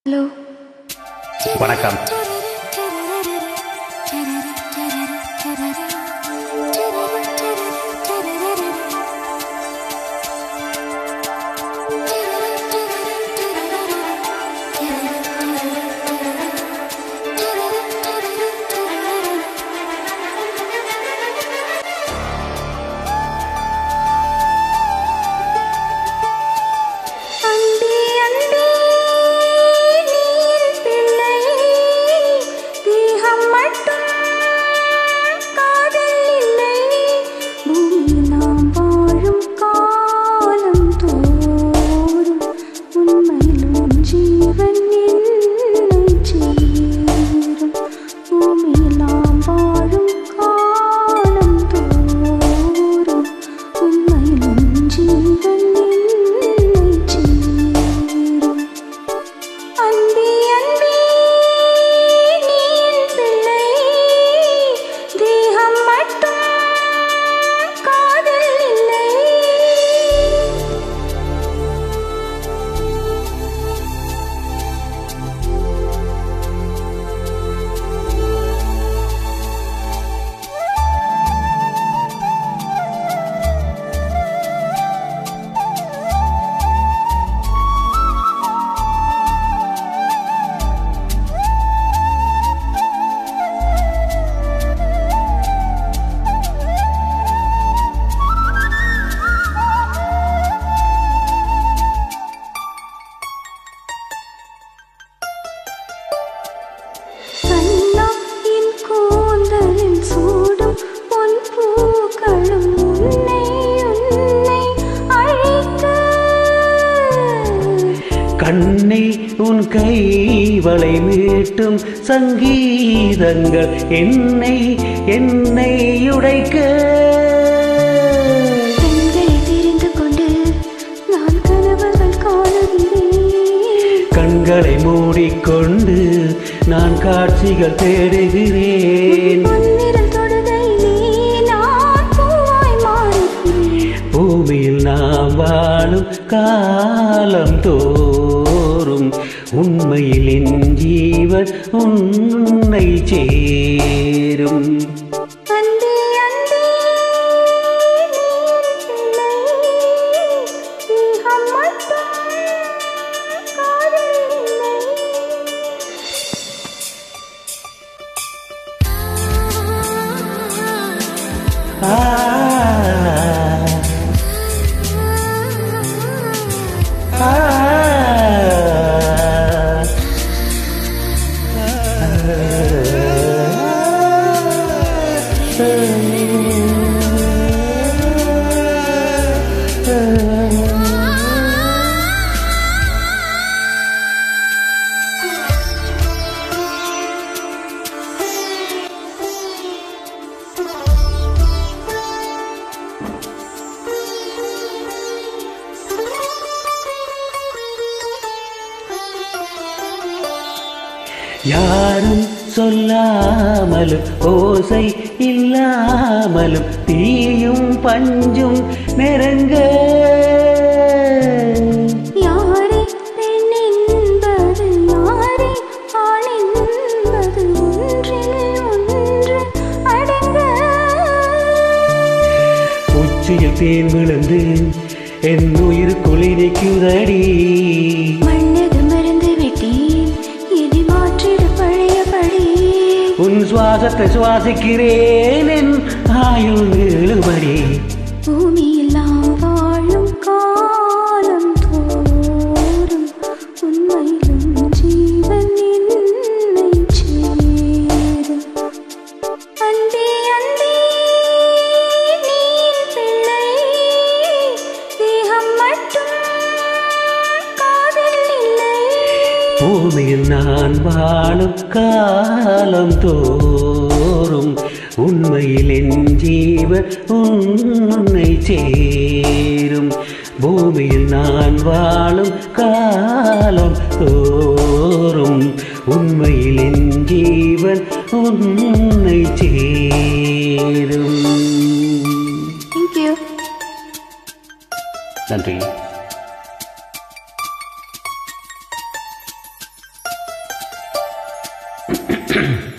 hello வணக்கம் அன்பே அன்பே நீர் பிள்ளை தேகம் மட்டும் காதல் இல்லை பூமி நாம் வாழும் காலம் தோறும் உண்மையிலும் ஜீவன் என்னை சேரும் பூமி நாம் வாழும் காலம் தோறும் உண்மையிலும் ஜீவன் என்னை சேரும் அன்பே அன்பே நீர் பிள்ளை தேகம் மட்டும் காதல் இல்லை கண்ணா என் கூந்தலில் சூடும் பொன் பூக்களும் உன்னை உன்னை அழைக்க கண்ணை உன் கைவளை மீட்டும் சங்கீதங்கள் என்னை என்னை உடைக்க பெண்களை தெரிந்து கொண்டு நான் கனவுகள் காணுகிறேன் கண்களை மூடிக்கொண்டு நான் காட்சிகள் தேடுகிறேன் பொன்னிறல் தொடுகையிலே நான் பூவாய் மாறுகிறேன் பூமியில் நாம் வாழும் காலம் தோறும் உண்மையில் என் ஜீவன் உன்னை சேரும் அன்பே அன்பே நீர் பிள்ளை தேகம் மட்டும் காதல் இல்லை ஆ ஆ யாரும் சொல்லாமலும் ஓசை இல்லாமலும் தீயும் பஞ்சும் நெருங்க யாரே பெண் என்பது யாரே ஆண் என்பது ஒன்றில் ஒன்று அடங்க உச்சியில் தேன் விழுந்து என் உயிர் குளிரிக்குதடி மண்ணது மருந்து விட்டேன் இதை மாற்றிடு பழையபடி உன் சுவாசத்தை சுவாசிக்கிறேன் என் ஆயுள் இழுபடி பூமியில் நாம் வாழும் காலம் தோறும் உண்மையிலும் ஜீவன் என்னை சேரும் அன்பே அன்பே நீர் பிள்ளை தேகம் மட்டும் காதல் இல்லை பூமியில் நான் வாழும் காலம் தோறும் உண்மையில் என் ஜீவன் உன்னை சேரும் பூமியில் நான் வாழும் காலம் தோறும் உண்மையில் என் ஜீவன் உன்னை சேரும் தேங்க்யூ நன்றி நன்றி